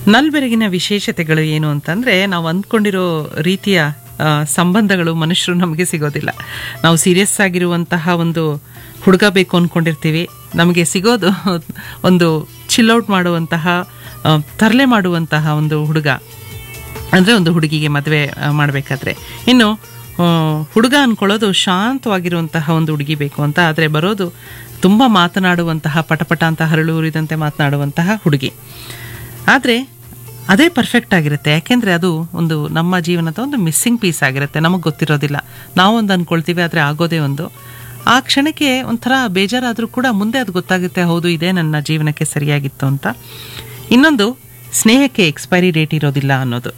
ನಲ್ಬೆರಗಿನ ವಿಶೇಷತೆಗಳು ಏನು ಅಂತಂದರೆ ನಾವು ಅಂದ್ಕೊಂಡಿರೋ ರೀತಿಯ ಆ, ಸಂಬಂಧಗಳು ಮನುಷ್ಯರು ನಮಗೆ ಸಿಗೋದಿಲ್ಲ ನಾವು ಸೀರಿಯಸ್ ಆಗಿರುವಂತಹ ಒಂದು ಹುಡುಗ ಬೇಕು ಅಂದ್ಕೊಂಡಿರ್ತೀವಿ ನಮಗೆ ಸಿಗೋದು ಒಂದು ಚಿಲ್ಔಟ್ ಮಾಡುವಂತಹ ಆ, ತರಲೆ ಮಾಡುವಂತಹ ಒಂದು ಹುಡುಗ ಅಂದರೆ ಒಂದು ಹುಡುಗಿಗೆ ಮದುವೆ ಮಾಡಬೇಕಾದ್ರೆ ಇನ್ನು ಆ, ಹುಡುಗ ಅಂದ್ಕೊಳ್ಳೋದು ಶಾಂತವಾಗಿರುವಂತಹ ಒಂದು ಹುಡುಗಿ ಬೇಕು ಅಂತ ಆದರೆ ಬರೋದು ತುಂಬ ಮಾತನಾಡುವಂತಹ ಪಟಪಟ ಅಂತ ಹರಳು ಉರಿದಂತೆ ಮಾತನಾಡುವಂತಹ ಹುಡುಗಿ ಆದರೆ ಅದೇ ಪರ್ಫೆಕ್ಟ್ ಆಗಿರುತ್ತೆ ಯಾಕೆಂದರೆ ಅದು ಒಂದು ನಮ್ಮ ಜೀವನದ ಒಂದು ಮಿಸ್ಸಿಂಗ್ ಪೀಸ್ ಆಗಿರುತ್ತೆ ನಮಗೆ ಗೊತ್ತಿರೋದಿಲ್ಲ ನಾವೊಂದು ಅಂದ್ಕೊಳ್ತೀವಿ ಆದರೆ ಆಗೋದೇ ಒಂದು ಆ ಕ್ಷಣಕ್ಕೆ ಒಂಥರ ಬೇಜಾರಾದರೂ ಕೂಡ ಮುಂದೆ ಅದು ಗೊತ್ತಾಗುತ್ತೆ ಹೌದು ಇದೇ ನನ್ನ ಜೀವನಕ್ಕೆ ಸರಿಯಾಗಿತ್ತು ಅಂತ ಇನ್ನೊಂದು ಸ್ನೇಹಕ್ಕೆ ಎಕ್ಸ್ಪೈರಿ ಡೇಟ್ ಇರೋದಿಲ್ಲ ಅನ್ನೋದು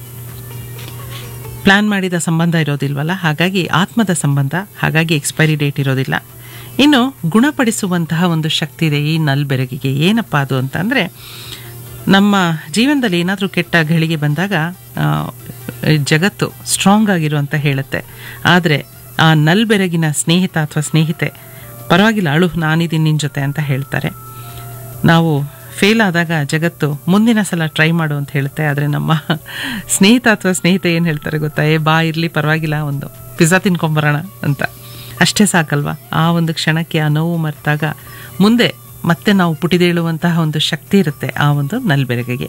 ಪ್ಲಾನ್ ಮಾಡಿದ ಸಂಬಂಧ ಇರೋದಿಲ್ವಲ್ಲ ಹಾಗಾಗಿ ಆತ್ಮದ ಸಂಬಂಧ ಹಾಗಾಗಿ ಎಕ್ಸ್ಪೈರಿ ಡೇಟ್ ಇರೋದಿಲ್ಲ ಇನ್ನು ಗುಣಪಡಿಸುವಂತಹ ಒಂದು ಶಕ್ತಿ ಇದೆ ಈ ನಲ್ಬೆರಗಿಗೆ ಏನಪ್ಪ ಅದು ಅಂತಂದರೆ ನಮ್ಮ ಜೀವನದಲ್ಲಿ ಏನಾದರೂ ಕೆಟ್ಟ ಘಳಿಗೆ ಬಂದಾಗ ಆ, ಜಗತ್ತು ಸ್ಟ್ರಾಂಗ್ ಆಗಿರು ಅಂತ ಹೇಳುತ್ತೆ ಆದರೆ ಆ ನಲ್ಬೆರಗಿನ ಸ್ನೇಹಿತ ಅಥವಾ ಸ್ನೇಹಿತೆ ಪರವಾಗಿಲ್ಲ ಅಳು ನಾನಿದ್ದೀನಿ ನಿನ್ನ ಜೊತೆ ಅಂತ ಹೇಳ್ತಾರೆ ನಾವು ಫೇಲ್ ಆದಾಗ ಜಗತ್ತು ಮುಂದಿನ ಸಲ ಟ್ರೈ ಮಾಡು ಅಂತ ಹೇಳುತ್ತೆ ಆದರೆ ನಮ್ಮ ಸ್ನೇಹಿತ ಅಥವಾ ಸ್ನೇಹಿತೆ ಏನು ಹೇಳ್ತಾರೆ ಗೊತ್ತಾ ಏ ಬಾ ಇರಲಿ ಪರವಾಗಿಲ್ಲ ಒಂದು ಪಿಜ್ಜಾ ತಿನ್ಕೊಂಬರೋಣ ಅಂತ ಅಷ್ಟೇ ಸಾಕಲ್ವಾ ಆ ಒಂದು ಕ್ಷಣಕ್ಕೆ ಆ ನೋವು ಮರೆತಾಗ ಮುಂದೆ ಮತ್ತೆ ನಾವು ಪುಟಿದೇಳುವಂತಹ ಒಂದು ಶಕ್ತಿ ಇರುತ್ತೆ ಆ ಒಂದು ನಲ್ಬೆರಗಿಗೆ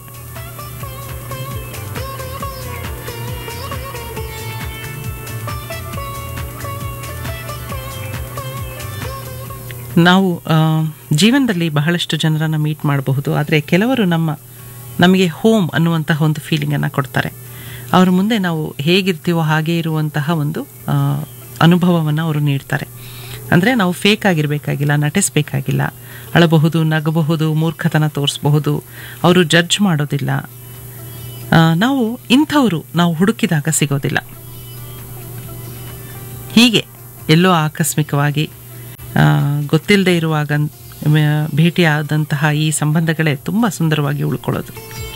ನಾವು ಆ, ಜೀವನದಲ್ಲಿ ಬಹಳಷ್ಟು ಜನರನ್ನು ಮೀಟ್ ಮಾಡಬಹುದು ಆದರೆ ಕೆಲವರು ನಮ್ಮ ನಮಗೆ ಹೋಮ್ ಅನ್ನುವಂತಹ ಒಂದು ಫೀಲಿಂಗನ್ನು ಕೊಡ್ತಾರೆ ಅವ್ರ ಮುಂದೆ ನಾವು ಹೇಗಿರ್ತೀವೋ ಹಾಗೆ ಇರುವಂತಹ ಒಂದು ಅನುಭವವನ್ನು ಅವರು ನೀಡ್ತಾರೆ ಅಂದರೆ ನಾವು ಫೇಕ್ ಆಗಿರಬೇಕಾಗಿಲ್ಲ ನಟಿಸ್ಬೇಕಾಗಿಲ್ಲ ಅಳಬಹುದು ನಗಬಹುದು ಮೂರ್ಖತನ ತೋರಿಸಬಹುದು ಅವರು ಜಡ್ಜ್ ಮಾಡೋದಿಲ್ಲ ಆ, ನಾವು ಇಂಥವರು ನಾವು ಹುಡುಕಿದಾಗ ಸಿಗೋದಿಲ್ಲ ಹೀಗೆ ಎಲ್ಲೋ ಆಕಸ್ಮಿಕವಾಗಿ ಆ, ಗೊತ್ತಿಲ್ಲದೆ ಇರುವಾಗ ಮ್, ಭೇಟಿಯಾದಂತಹ ಈ ಸಂಬಂಧಗಳೇ ತುಂಬ ಸುಂದರವಾಗಿ ಉಳ್ಕೊಳ್ಳೋದು